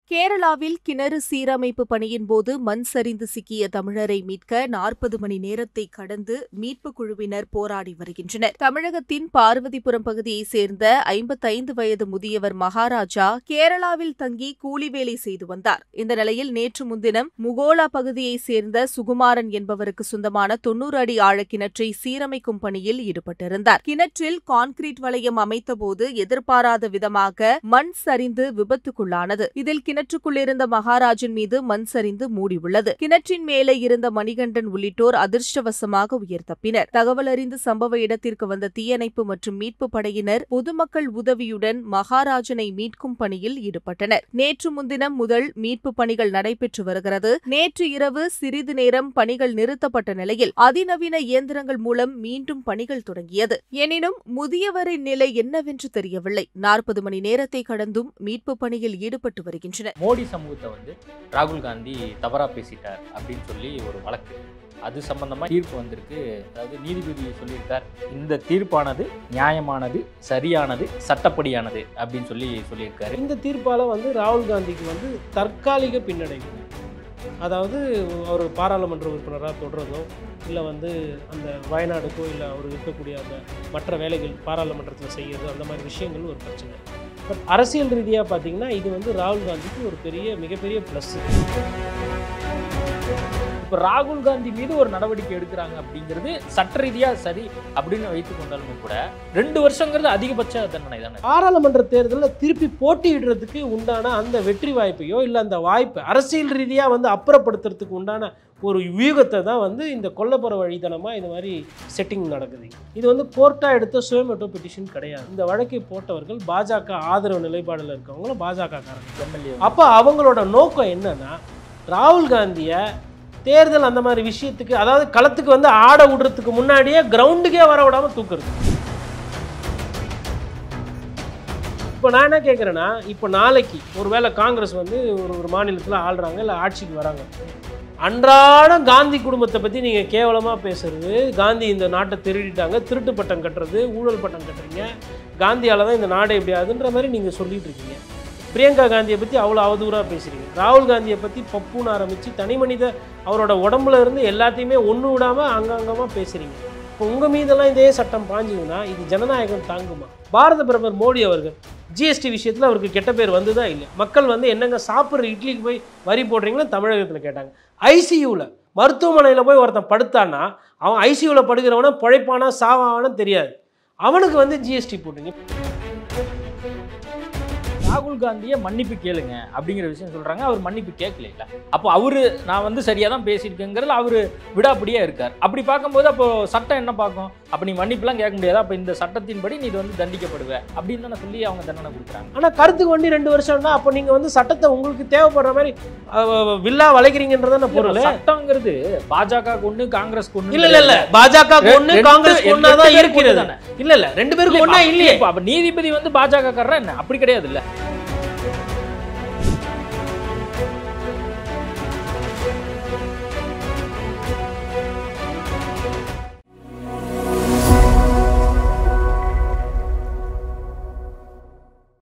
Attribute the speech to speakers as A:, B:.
A: கேரளாவில் கிணறு சீரமைப்பு பணியின் போது மண் சரிந்து சிக்கிய தமிழரை மீட்க நாற்பது மணி நேரத்தை கடந்து மீட்புக் குழுவினர் போராடி வருகின்றனர் தமிழகத்தின் பார்வதிபுரம் பகுதியைச் சேர்ந்த ஐம்பத்தைந்து வயது முதியவர் மகாராஜா கேரளாவில் தங்கி கூலி வேலை செய்து வந்தார் இந்த நிலையில் நேற்று முன்தினம் முகோலா பகுதியைச் சேர்ந்த சுகுமாரன் என்பவருக்கு சொந்தமான தொன்னூறு அடி ஆழ கிணற்றை சீரமைக்கும் பணியில் ஈடுபட்டிருந்தார் கிணற்றில் கான்கிரீட் வளையம் அமைத்தபோது எதிர்பாராத விதமாக மண் சரிந்து விபத்துக்குள்ளானது இதில் கிணற்றுக்குள் இருந்த மகாராஜன் மீது மண் சரிந்து மூடியுள்ளது கிணற்றின் மேலே இருந்த மணிகண்டன் உள்ளிட்டோர் அதிர்ஷ்டவசமாக உயிர் தப்பினர் தகவல் அறிந்து சம்பவ இடத்திற்கு வந்த தீயணைப்பு மற்றும் மீட்பு படையினர் பொதுமக்கள் உதவியுடன் மகாராஜனை மீட்கும் பணியில் ஈடுபட்டனர் நேற்று முன்தினம் முதல் மீட்பு பணிகள் நடைபெற்று வருகிறது நேற்று இரவு சிறிது நேரம் பணிகள் நிறுத்தப்பட்ட நிலையில் அதிநவீன இயந்திரங்கள் மூலம் மீண்டும் பணிகள் தொடங்கியது எனினும் முதியவரின் நிலை என்னவென்று தெரியவில்லை நாற்பது மணி நேரத்தை கடந்தும் மீட்பு பணியில் ஈடுபட்டு வருகின்றனர்
B: மோடி சமூகத்தை வந்து ராகுல் காந்தி தவறா பேசிட்டார் அப்படின்னு சொல்லி ஒரு வழக்கு அது சம்பந்தமா தீர்ப்பு வந்திருக்கு அதாவது நீதிபதி சொல்லியிருக்கார் இந்த தீர்ப்பானது நியாயமானது சரியானது சட்டப்படியானது அப்படின்னு சொல்லி சொல்லியிருக்காரு
C: இந்த தீர்ப்பால் வந்து ராகுல் காந்திக்கு வந்து தற்காலிக பின்னடைவு அதாவது அவர் பாராளுமன்ற உறுப்பினராக தொடர்றதோ இல்லை வந்து அந்த வயநாடுக்கோ இல்லை அவர் இருக்கக்கூடிய அந்த மற்ற வேலைகள் பாராளுமன்றத்தில் செய்யறதோ அந்த மாதிரி விஷயங்கள் ஒரு பிரச்சனை பட் அரசியல் ரீதியாக பார்த்தீங்கன்னா இது வந்து ராகுல் காந்திக்கு ஒரு பெரிய மிகப்பெரிய ப்ளஸ்
B: இப்போ ராகுல் காந்தி மீது ஒரு நடவடிக்கை எடுக்கிறாங்க அப்படிங்கிறது சட்ட ரீதியா சரி அப்படின்னு வைத்துக் கொண்டாலுமே கூட ரெண்டு வருஷங்கிறது அதிகபட்ச தண்டனை தானே
C: பாராளுமன்ற தேர்தலில் திருப்பி போட்டியிடுறதுக்கு உண்டான அந்த வெற்றி வாய்ப்பையோ இல்லை அந்த வாய்ப்பை அரசியல் ரீதியாக வந்து அப்புறப்படுத்துறதுக்கு உண்டான ஒரு வியூகத்தை தான் வந்து இந்த கொல்லப்புற வழித்தனமாக இந்த மாதிரி செட்டிங் நடக்குது இது வந்து கோர்ட்டாக எடுத்த சுயமட்டோ பெட்டிஷன் கிடையாது இந்த வழக்கை போட்டவர்கள் பாஜக ஆதரவு நிலைப்பாடில் இருக்கவங்களும் பாஜக காரங்க
B: எம்எல்ஏ
C: அப்போ அவங்களோட நோக்கம் என்னன்னா ராகுல் காந்தியை தேர்தல் அந்த மாதிரி விஷயத்துக்கு அதாவது களத்துக்கு வந்து ஆட விடுறதுக்கு முன்னாடியே கிரவுண்டுக்கே வர விடாம தூக்குறது இப்போ நான் என்ன கேட்குறேன்னா இப்போ நாளைக்கு ஒருவேளை காங்கிரஸ் வந்து ஒரு ஒரு மாநிலத்தில் ஆள்றாங்க இல்லை ஆட்சிக்கு வராங்க அன்றாடம் காந்தி குடும்பத்தை பற்றி நீங்கள் கேவலமாக பேசுறது காந்தி இந்த நாட்டை திருடிட்டாங்க திருட்டு பட்டம் கட்டுறது ஊழல் பட்டம் கட்டுறீங்க காந்தியால் தான் இந்த நாடு எப்படி ஆகுதுன்ற மாதிரி நீங்கள் சொல்லிட்டு இருக்கீங்க பிரியங்கா காந்தியை பற்றி அவ்வளோ அவதூறாக பேசுகிறீங்க ராகுல் காந்தியை பற்றி பப்புன்னு ஆரம்பித்து தனி மனித அவரோட உடம்புல இருந்து எல்லாத்தையுமே ஒன்று விடாமல் அங்கங்கமாக பேசுகிறீங்க இப்போ உங்கள் மீதெல்லாம் இதே சட்டம் பாஞ்சுதுன்னா இது ஜனநாயகம் தாங்குமா பாரத பிரதமர் மோடி அவர்கள் ஜிஎஸ்டி விஷயத்தில் அவருக்கு கெட்ட பேர் வந்ததா இல்லை மக்கள் வந்து என்னங்க சாப்பிட்ற இட்லிக்கு போய் வரி போடுறீங்களா தமிழகத்தில் கேட்டாங்க ஐசியூவில் மருத்துவமனையில் போய் ஒருத்தன் படுத்தான்னா அவன் ஐசியூவில் படுக்கிறவன பிழைப்பானா சாவானா தெரியாது அவனுக்கு வந்து ஜிஎஸ்டி போட்டுங்க
B: ராகுல் காந்தியை மன்னிப்பு கேளுங்க அப்படிங்கிற விஷயம் சொல்றாங்க அவர் மன்னிப்பு கேட்கல இல்ல அப்போ அவரு நான் வந்து சரியா தான் பேசியிருக்கேங்கிறதுல அவரு விடாப்பிடியா இருக்கார் அப்படி பார்க்கும்போது அப்போ சட்டம் என்ன பார்க்கும் அப்ப நீ மன்னிப்புலாம் கேட்க முடியாது அப்ப இந்த சட்டத்தின்படி நீ இது வந்து தண்டிக்கப்படுவ அப்படின்னு தானே சொல்லி அவங்க தண்டனை கொடுக்குறாங்க
C: ஆனால் கருத்துக்கு வண்டி ரெண்டு வருஷம்னா அப்போ நீங்கள் வந்து சட்டத்தை உங்களுக்கு தேவைப்படுற மாதிரி அஹ், வில்லா வளைக்கிறீங்கன்றதான பொருள்
B: சட்டங்கிறது பாஜக ஒண்ணு காங்கிரஸ் ஒண்ணு
C: இல்ல இல்ல இல்ல பாஜக ஒண்ணு
B: ரெண்டு-
C: காங்கிரஸ்
B: ரெண்டு
C: ஒண்ணா தான்
B: பேருக்கு
C: இருக்கிறது
B: ஒண்ணு தானே.
C: இல்ல இல்ல ரெண்டு பேருக்கு ஒண்ணா இல்லையே
B: அப்ப நீதிபதி வந்து பாஜக காரரா என்ன அப்படி கிடையாது இல்ல